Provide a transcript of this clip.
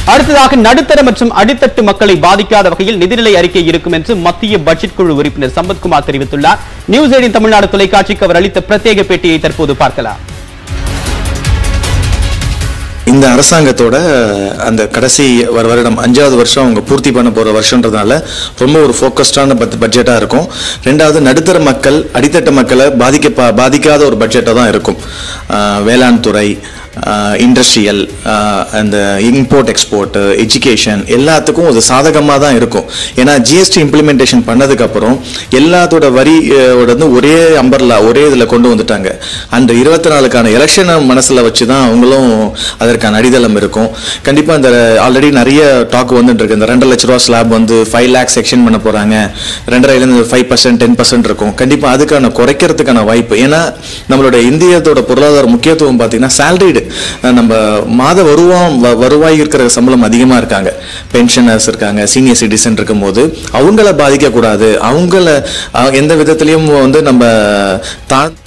அடுத்ததாக நடுத்தர மற்றும் அடித்தட்டு மக்களை பாதிக்காத வகையில் நிதிநிலை அறிக்கை இருக்கும் என்று மத்திய பட்ஜெட் குழு உறுப்பினர் சம்பத்குமார் தெரிவித்துள்ளார் நியூஸ் எயிட்டின் தமிழ்நாடு தொலைக்காட்சிக்கு அவர் அளித்த பிரத்யேக பேட்டியை தற்போது பார்க்கலாம் இந்த அரசாங்கத்தோட அந்த கடைசி வர வருடம் அஞ்சாவது வருஷம் அவங்க பூர்த்தி பண்ண போகிற வருஷன்றதுனால ரொம்ப ஒரு ஃபோக்கஸ்டான பட் பட்ஜெட்டாக இருக்கும் ரெண்டாவது நடுத்தர மக்கள் அடித்தட்ட மக்களை பாதிக்க பாதிக்காத ஒரு பட்ஜெட்டாக தான் இருக்கும் ஆஹ் வேளாண் துறை இண்டஸ்ட்ரியல் அந்த இம்போர்ட் எக்ஸ்போர்ட் எஜுகேஷன் எல்லாத்துக்கும் அது சாதகமாக தான் இருக்கும் ஏன்னா ஜிஎஸ்டி இம்ப்ளிமெண்டேஷன் பண்ணதுக்கப்புறம் எல்லாத்தோட வரி அஹ், ஓட வந்து ஒரே அம்பர்லா ஒரே இதில் கொண்டு வந்துட்டாங்க அந்த இருபத்தி நாலுக்கான எலெக்ஷனை மனசில் வச்சு தான் அவங்களும் அதற்கான அடித்தளம் இருக்கும் கண்டிப்பாக இந்த ஆல்ரெடி நிறைய டாக் வந்துட்டு இருக்கு இந்த ரெண்டரை லட்ச ரூபா ஸ்லாப் வந்து ஃபைவ் லேக்ஸ் செக்ஷன் பண்ண போகிறாங்க ரெண்டரைலேருந்து ஃபைவ் பர்சன்ட் டென் பர்சன்ட் இருக்கும் கண்டிப்பாக அதுக்கான குறைக்கிறதுக்கான வாய்ப்பு ஏன்னா நம்மளோட இந்தியத்தோட பொருளாதார முக்கியத்துவம் பார்த்தீங்கன்னா சேலரிடு நம்ம மாத வருவாய் வ- வருவாய் இருக்கிற சம்பளம் அதிகமாக இருக்காங்க பென்ஷனர்ஸ் இருக்காங்க சீனியர் சிட்டிசன் இருக்கும்போது அவங்கள பாதிக்கக்கூடாது அவங்கள அஹ், எந்த விதத்துலையும் வந்து நம்ம தான்